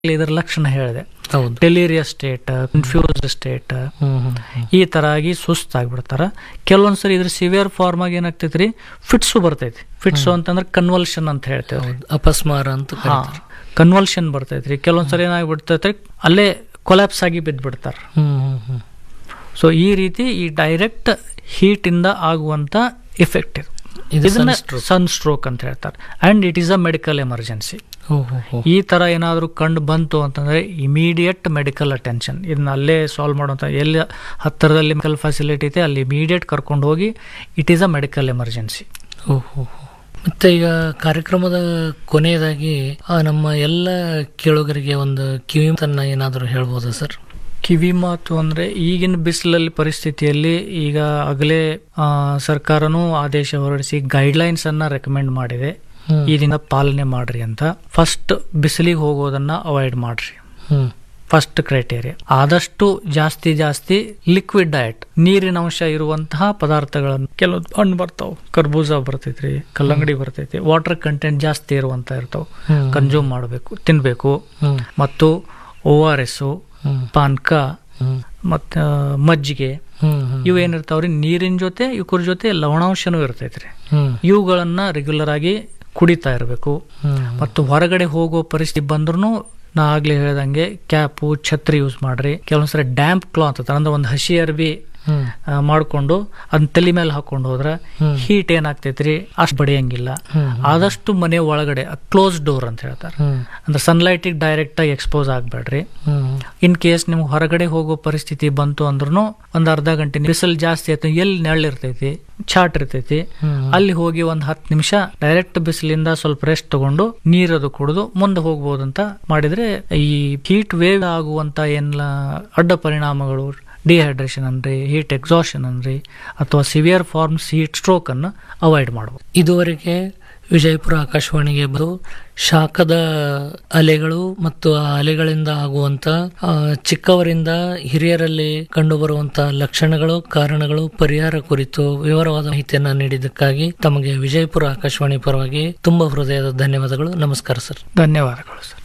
ಇದರ ಲಕ್ಷಣ ಹೇಳಿದೆ ಹೌದು delirious state confused state hmm hmm hmm. ಈ ತರ ಆಗಿ ಸುಸ್ತಾಗ್ಬಿಡ್ತಾರ ಕೆಲವೊಂದ್ಸರಿ ಇದ್ರ ಸಿವಿಯರ್ ಫಾರ್ಮ್ ಆಗಿ ಏನಾಗ್ತೈತಿ ರೀ ಫಿಟ್ಸು ಬರ್ತೈತಿ ಫಿಟ್ಸು ಅಂತಂದ್ರೆ ಕನ್ವಲ್ಷನ್ ಅಂತ ಹೇಳ್ತೇವೆ ಹೌದು ಅಪಸ್ಮಾರ ಅಂತ ಹಾ ಕರೀತಾರೆ. ಕನ್ವಲ್ಷನ್ ಬರ್ತೈತ್ರಿ ಕೆಲವೊಂದ್ಸರಿ ಏನಾಗ್ಬಿಡ್ತೈತೆ ಅಲ್ಲೇ ಕೊಲ್ಯಾಪ್ಸ್ ಆಗಿ ಬಿದ್ದ್ಬಿಡ್ತಾರ ಹ್ಮ್ ಹ್ಮ್ ಹ್ಮ್ ಸೊ ಈ ರೀತಿ ಈ ಡೈರೆಕ್ಟ್ ಹೀಟ್ ಇಂದ ಆಗುವಂತ ಇಫೆಕ್ಟ್ ಇದು ಇದು ಇದನ್ನ sunstroke. ಸನ್ ಸ್ಟ್ರೋಕ್ ಅಂತ ಹೇಳ್ತಾರೆ and it is a medical emergency ಹೋ ಹೋ ಹೋ ಈ ತರ ಏನಾದರೂ ಕಂಡು ಬಂತು ಅಂತಂದ್ರೆ ಇಮಿಡಿಯೇಟ್ ಮೆಡಿಕಲ್ ಅಟೆನ್ಷನ್ ಇದನ್ನ ಅಲ್ಲೇ ಸಾಲ್ವ್ ಮಾಡುವಂತ ಎಲ್ಲಿ ಹತ್ತಿರದಲ್ಲಿ ಮೆಡಿಕಲ್ ಫೆಸಿಲಿಟಿ ಇದೆ ಅಲ್ಲಿ ಇಮಿಡಿಯೇಟ್ ಕರ್ಕೊಂಡು ಹೋಗಿ it is a medical emergency ಹೋ ಹೋ ಹೋ. ಮತ್ತೆ ಈಗ ಕಾರ್ಯಕ್ರಮದ ಕೊನೆಯದಾಗಿ ಆ, ನಮ್ಮ ಎಲ್ಲ ಕೇಳುಗರಿಗೆ ಒಂದು ಕಿವಿ ತನ್ನ ಏನಾದರೂ ಹೇಳ್ಬೋದಾ ಸರ್ ಕಿವಿ ಮಾತು ಅಂದ್ರೆ ಈಗಿನ ಬಿಸಿಲಲ್ಲಿ ಪರಿಸ್ಥಿತಿಯಲ್ಲಿ ಈಗ ಆಗಲೇ ಆ, ಸರ್ಕಾರನೂ ಆದೇಶ ಹೊರಡಿಸಿ ಗೈಡ್ಲೈನ್ಸ್ ಅನ್ನ ರೆಕಮೆಂಡ್ ಮಾಡಿದೆ ಹ್ಮ್. ಇದನ್ನ ಪಾಲನೆ ಮಾಡ್ರಿ ಅಂತ ಫಸ್ಟ್ ಬಿಸಿಲಿಗೆ ಹೋಗೋದನ್ನ ಅವಾಯ್ಡ್ ಮಾಡ್ರಿ ಹ್ಮ್ ಫಸ್ಟ್ ಕ್ರೈಟೇರಿಯಾ ಆದಷ್ಟು ಜಾಸ್ತಿ ಜಾಸ್ತಿ ಲಿಕ್ವಿಡ್ ಡಯಟ್ ನೀರಿನ ಅಂಶ ಇರುವಂತಹ ಪದಾರ್ಥಗಳನ್ನು ಕೆಲವು ಹಣ್ಣು ಬರ್ತಾವ ಕರ್ಬೂಜ ಬರ್ತೈತ್ರಿ ಕಲ್ಲಂಗಡಿ ಬರ್ತೈತಿ ವಾಟರ್ ಕಂಟೆಂಟ್ ಜಾಸ್ತಿ ಇರುವಂತ ಇರ್ತಾವ ಹ್ಮ್. ಕನ್ಸ್ಯೂಮ್ ಮಾಡಬೇಕು ತಿನ್ಬೇಕು ಹ್ಮ್ ಮತ್ತು ಓ ಆರ್ ಎಸ್ ಹ್ಮ್ ಪಾನ್ಕ ಹ್ಮ್ ಮತ್ತ ಮಜ್ಜಿಗೆ ಹ್ಮ್ ಹ್ಮ್ ಇವು ಏನಿರ್ತಾವ್ರಿ ನೀರಿನ ಜೊತೆ ಇವ್ರ ಜೊತೆ ಲವಣಾಂಶನೂ ಇರ್ತೈತ್ರಿ ಹ್ಮ್ ಇವುಗಳನ್ನ ರೆಗ್ಯುಲರ್ ಆಗಿ ಕುಡಿತಾ ಇರಬೇಕು ಹ್ಮ್ ಮತ್ತು ಹೊರಗಡೆ ಹೋಗೋ ಪರಿಸ್ಥಿತಿ ಬಂದ್ರೂ ನಾ ಆಗ್ಲೇ ಹೇಳ್ದಂಗೆ ಕ್ಯಾಪು ಛತ್ರಿ ಯೂಸ್ ಮಾಡ್ರಿ ಕೆಲವೊಂದ್ಸರಿ ಡ್ಯಾಂಪ್ ಕ್ಲಾತ್ ಅಂತ ಅಂದ್ರೆ ಒಂದು ಹಸಿ ಅರ್ಬಿ ಹ್ಮ್ ಆ, ಮಾಡ್ಕೊಂಡು ಅದನ್ನ ತಲೆ ಮೇಲೆ ಹಾಕೊಂಡು ಹೋದ್ರೆ ಹ್ಮ್. ಹೀಟ್ ಏನಾಗ್ತೈತ್ರಿ ಅಷ್ಟು ಬಡಿಯಂಗಿಲ್ಲ ಹ್ಮ್ ಆದಷ್ಟು ಮನೆ ಒಳಗಡೆ ಕ್ಲೋಸ್ ಡೋರ್ ಅಂತ ಹೇಳ್ತಾರೆ ಹ್ಮ್ ಅಂದ್ರೆ ಸನ್ಲೈಟಿಗೆ ಡೈರೆಕ್ಟ್ ಆಗಿ ಎಕ್ಸ್ಪೋಸ್ ಆಗ್ಬೇಡ್ರಿ ಹ್ಮ್ ಇನ್ ಕೇಸ್ ನಿಮ್ಗೆ ಹೊರಗಡೆ ಹೋಗೋ ಪರಿಸ್ಥಿತಿ ಬಂತು ಅಂದ್ರೂ ಒಂದ್ ಅರ್ಧ ಗಂಟೆ ಬಿಸಿಲು ಜಾಸ್ತಿ ಆಯ್ತು ಎಲ್ಲಿ ನೆರಳಿರ್ತೈತಿ ಚಾಟ್ ಇರ್ತೈತಿ ಹ್ಮ್. ಅಲ್ಲಿ ಹೋಗಿ ಒಂದ್ ಹತ್ತು ನಿಮಿಷ ಡೈರೆಕ್ಟ್ ಬಿಸಿಲಿಂದ ಸ್ವಲ್ಪ ರೆಸ್ಟ್ ತಗೊಂಡು ನೀರದು ಕುಡಿದು ಮುಂದೆ ಹೋಗ್ಬೋದಂತ ಮಾಡಿದ್ರೆ ಈ ಹೀಟ್ ವೇವ್ ಆಗುವಂತ ಏನೆಲ್ಲ ಅಡ್ಡ ಪರಿಣಾಮಗಳು ಡಿಹೈಡ್ರೇಷನ್ ಅನ್ರಿ ಹೀಟ್ ಎಕ್ಸಾಷನ್ ಅನ್ರಿ ಅಥವಾ ಸಿವಿಯರ್ ಫಾರ್ಮ್ಸ್ ಹೀಟ್ ಸ್ಟ್ರೋಕ್ ಅನ್ನು ಅವಾಯ್ಡ್ ಮಾಡಬಹುದು ಇದುವರೆಗೆ ವಿಜಯಪುರ ಆಕಾಶವಾಣಿಗೆ ಬಂದು ಶಾಖದ ಅಲೆಗಳು ಮತ್ತು ಆ ಅಲೆಗಳಿಂದ ಆಗುವಂತ ಆ, ಚಿಕ್ಕವರಿಂದ ಹಿರಿಯರಲ್ಲಿ ಕಂಡುಬರುವಂತ ಲಕ್ಷಣಗಳು ಕಾರಣಗಳು ಪರಿಹಾರ ಕುರಿತು ವಿವರವಾದ ಮಾಹಿತಿಯನ್ನ ನೀಡಿದ್ದಕ್ಕಾಗಿ ತಮಗೆ ವಿಜಯಪುರ ಆಕಾಶವಾಣಿ ಪರವಾಗಿ ತುಂಬಾ ಹೃದಯದ ಧನ್ಯವಾದಗಳು ನಮಸ್ಕಾರ ಸರ್ ಧನ್ಯವಾದಗಳು ಸರ್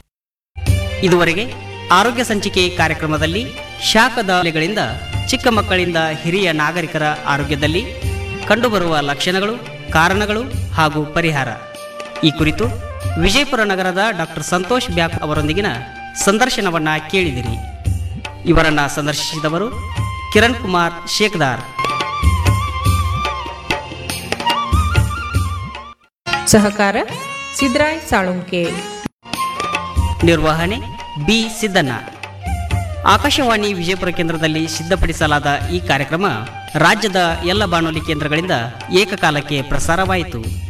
ಇದುವರೆಗೆ ಆರೋಗ್ಯ ಸಂಚಿಕೆ ಕಾರ್ಯಕ್ರಮದಲ್ಲಿ ಶಾಖದ ಅಲೆಗಳಿಂದ ಚಿಕ್ಕ ಮಕ್ಕಳಿಂದ ಹಿರಿಯ ನಾಗರಿಕರ ಆರೋಗ್ಯದಲ್ಲಿ ಕಂಡುಬರುವ ಲಕ್ಷಣಗಳು ಕಾರಣಗಳು ಹಾಗೂ ಪರಿಹಾರ ಈ ಕುರಿತು ವಿಜಯಪುರ ನಗರದ ಡಾಕ್ಟರ್ ಸಂತೋಷ್ ಬ್ಯಾಕ್ ಅವರೊಂದಿಗಿನ ಸಂದರ್ಶನವನ್ನ ಕೇಳಿದಿರಿ ಇವರನ್ನ ಸಂದರ್ಶಿಸಿದವರು ಕಿರಣ್ ಕುಮಾರ್ ಶೇಕ್ದಾರ್ ಸಹಕಾರ ಸಿದ್ರಾಯ್ ಸಾಳುಂಕೆ ನಿರ್ವಹಣೆ ಬಿ ಸಿದ್ದಣ್ಣ ಆಕಾಶವಾಣಿ ವಿಜಯಪುರ ಕೇಂದ್ರದಲ್ಲಿ ಸಿದ್ಧಪಡಿಸಲಾದ ಈ ಕಾರ್ಯಕ್ರಮ ರಾಜ್ಯದ ಎಲ್ಲ ಬಾನುಲಿ ಕೇಂದ್ರಗಳಿಂದ ಏಕಕಾಲಕ್ಕೆ ಪ್ರಸಾರವಾಯಿತು